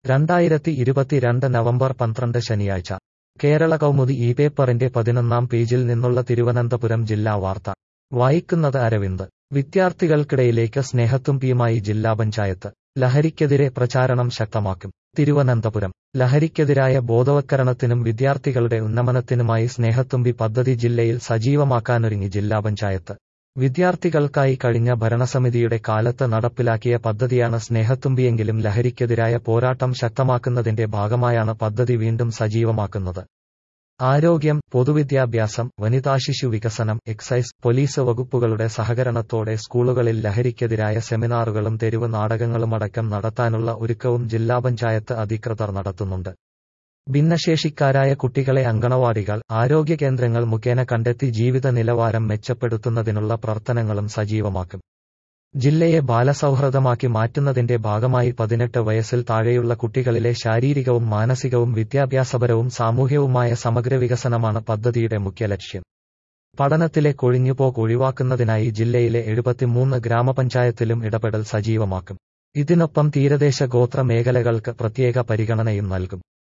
രണ്ടായിരത്തി ഇരുപത്തിരണ്ട് നവംബർ പന്ത്രണ്ട് ശനിയാഴ്ച കേരള കൗമുദി ഈ പേപ്പറിന്റെ പതിനൊന്നാം പേജിൽ നിന്നുള്ള തിരുവനന്തപുരം ജില്ലാ വാർത്ത വായിക്കുന്നത് അരവിന്ദ് വിദ്യാർത്ഥികൾക്കിടയിലേക്ക് സ്നേഹത്തുമ്പിയുമായി ജില്ലാ പഞ്ചായത്ത് ലഹരിക്കെതിരെ പ്രചാരണം ശക്തമാക്കും തിരുവനന്തപുരം ലഹരിക്കെതിരായ ബോധവത്കരണത്തിനും വിദ്യാർത്ഥികളുടെ ഉന്നമനത്തിനുമായി സ്നേഹത്തുമ്പി പദ്ധതി ജില്ലയിൽ സജീവമാക്കാനൊരുങ്ങി ജില്ലാ പഞ്ചായത്ത് വിദ്യാർത്ഥികൾക്കായി കഴിഞ്ഞ ഭരണസമിതിയുടെ കാലത്ത് നടപ്പിലാക്കിയ പദ്ധതിയാണ് സ്നേഹത്തുമ്പിയെങ്കിലും ലഹരിക്കെതിരായ പോരാട്ടം ശക്തമാക്കുന്നതിന്റെ ഭാഗമായാണ് പദ്ധതി വീണ്ടും സജീവമാക്കുന്നത് ആരോഗ്യം പൊതുവിദ്യാഭ്യാസം വനിതാശിശു വികസനം എക്സൈസ് പോലീസ് വകുപ്പുകളുടെ സഹകരണത്തോടെ സ്കൂളുകളിൽ ലഹരിക്കെതിരായ സെമിനാറുകളും തെരുവ് നാടകങ്ങളുമടക്കം നടത്താനുള്ള ഒരുക്കവും ജില്ലാ പഞ്ചായത്ത് അധികൃതർ നടത്തുന്നുണ്ട് ഭിന്നശേഷിക്കാരായ കുട്ടികളെ അങ്കണവാടികൾ ആരോഗ്യ കേന്ദ്രങ്ങൾ മുഖേന കണ്ടെത്തി ജീവിത നിലവാരം മെച്ചപ്പെടുത്തുന്നതിനുള്ള പ്രവർത്തനങ്ങളും സജീവമാക്കും ജില്ലയെ ബാലസൗഹൃദമാക്കി മാറ്റുന്നതിന്റെ ഭാഗമായി പതിനെട്ട് വയസ്സിൽ താഴെയുള്ള കുട്ടികളിലെ ശാരീരികവും മാനസികവും വിദ്യാഭ്യാസപരവും സാമൂഹ്യവുമായ സമഗ്ര വികസനമാണ് പദ്ധതിയുടെ മുഖ്യ ലക്ഷ്യം പഠനത്തിലെ കൊഴിഞ്ഞുപോക്ക് ഒഴിവാക്കുന്നതിനായി ജില്ലയിലെ എഴുപത്തിമൂന്ന് ഗ്രാമപഞ്ചായത്തിലും ഇടപെടൽ സജീവമാക്കും ഇതിനൊപ്പം തീരദേശ ഗോത്ര മേഖലകൾക്ക് പ്രത്യേക പരിഗണനയും നൽകും